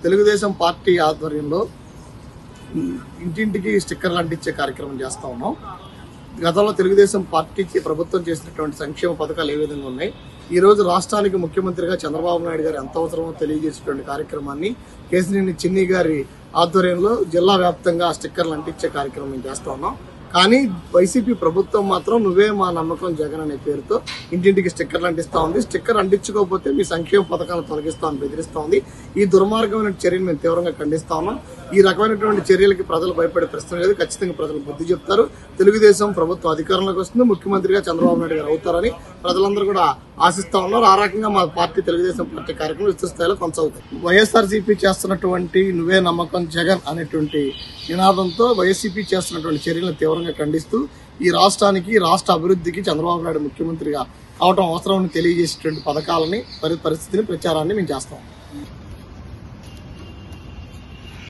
Telugu Desam party ఆధ్వర్యంలో ఉమ్, ఇంటింటికి స్టిక్కర్లు అంటించే కార్యక్రమం చేస్తా ఉన్నాం గతంలో తెలుగుదేశం పార్టీకి ప్రభుత్వం చేసినటువంటి సంక్షేమ పథకాలు ఏ విధంగా ఉన్నాయి ఈ రోజు రాష్ట్రానికి ముఖ్యమంత్రిగా చంద్రబాబు నాయుడు గారు ఎంత అవసరమో తెలియజేసేటువంటి కార్యక్రమాన్ని కేసినేని చిన్ని గారి ఆధ్వర్యంలో జిల్లా వ్యాప్తంగా ఆ స్టిక్కర్లు అంటించే కార్యక్రమం మేము చేస్తా ఉన్నాం కానీ వైసీపీ ప్రభుత్వం మాత్రం నువ్వే మా నమ్మకం జగన్ అనే పేరుతో ఇంటింటికి స్టిక్కర్లు అంటిస్తా ఉంది స్టిక్కర్ అంటించుకోకపోతే మీ సంక్షేమ పథకాలను తొలగిస్తామని బెదిరిస్తా ఉంది ఈ దుర్మార్గమైన చర్యను మేము తీవ్రంగా ఖండిస్తా ఉన్నాం ఈ రకమైనటువంటి చర్యలకి ప్రజలు భయపడే ప్రశ్న లేదు ఖచ్చితంగా ప్రజలు బుద్ధి చెప్తారు తెలుగుదేశం ప్రభుత్వం అధికారంలోకి వస్తుంది ముఖ్యమంత్రిగా చంద్రబాబు నాయుడు గారు అవుతారని ప్రజలందరూ కూడా ఆశిస్తా ఉన్నారు ఆ రకంగా మా పార్టీ తెలుగుదేశం పార్టీ కార్యక్రమం విస్తృత స్థాయిలో కొనసాగుతాయి వైఎస్ఆర్సీపీ చేస్తున్నటువంటి నువ్వే నమ్మకం జగన్ అనేటువంటి నినాదంతో వైఎస్సీపీ చేస్తున్నటువంటి చర్యలను తీవ్రంగా ఖండిస్తూ ఈ రాష్ట్రానికి రాష్ట్ర అభివృద్ధికి చంద్రబాబు నాయుడు ముఖ్యమంత్రిగా అవటం అవసరం అని తెలియజేసేటువంటి పథకాలని పరి- పరిస్థితిని ప్రచారాన్ని మేము చేస్తాం